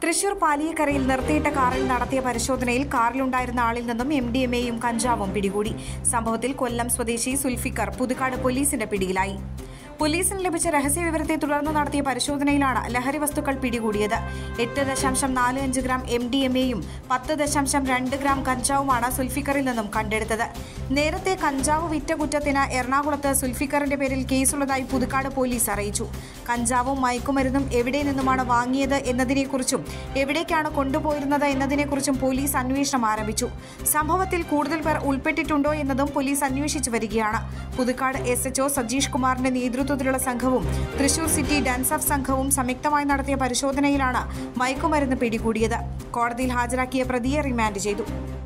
തൃശൂർ പാലിയക്കരയിൽ നിർത്തിയിട്ട കാറിൽ നടത്തിയ പരിശോധനയിൽ കാറിലുണ്ടായിരുന്ന ആളിൽ നിന്നും എം ഡി എം എയും കഞ്ചാവും പിടികൂടി സംഭവത്തിൽ കൊല്ലം സ്വദേശി സുൽഫിക്കർ പുതുക്കാട് പോലീസിന്റെ പിടിയിലായി പോലീസിന് ലഭിച്ച രഹസ്യ വിവരത്തെ തുടർന്ന് നടത്തിയ പരിശോധനയിലാണ് ലഹരി വസ്തുക്കൾ പിടികൂടിയത് എട്ട് ദശാംശം നാല് അഞ്ച് ഗ്രാം എം ഡി എം എയും പത്ത് ദശാംശം രണ്ട് ഗ്രാം കഞ്ചാവുമാണ് സുൽഫിക്കറിൽ നിന്നും കണ്ടെടുത്തത് നേരത്തെ കഞ്ചാവ് വിറ്റ കുറ്റത്തിന് എറണാകുളത്ത് സുൽഫിക്കറിന്റെ പേരിൽ കേസുള്ളതായി പുതുക്കാട് പോലീസ് അറിയിച്ചു കഞ്ചാവും മയക്കുമരുന്നും എവിടെ നിന്നുമാണ് വാങ്ങിയത് എന്നതിനെക്കുറിച്ചും എവിടേക്കാണ് കൊണ്ടുപോയിരുന്നത് എന്നതിനെക്കുറിച്ചും പോലീസ് അന്വേഷണം ആരംഭിച്ചു സംഭവത്തിൽ കൂടുതൽ പേർ ഉൾപ്പെട്ടിട്ടുണ്ടോ എന്നതും പോലീസ് അന്വേഷിച്ചു വരികയാണ് പുതുക്കാട് എസ് എച്ച്ഒ സജീഷ് കുമാറിന്റെ നേതൃത്വത്തിലുള്ള സംഘവും തൃശൂർ സിറ്റി ഡാൻസ് ഓഫ് സംഘവും സംയുക്തമായി നടത്തിയ പരിശോധനയിലാണ് മയക്കുമരുന്ന് പിടികൂടിയത് കോടതിയിൽ ഹാജരാക്കിയ പ്രതിയെ റിമാൻഡ് ചെയ്തു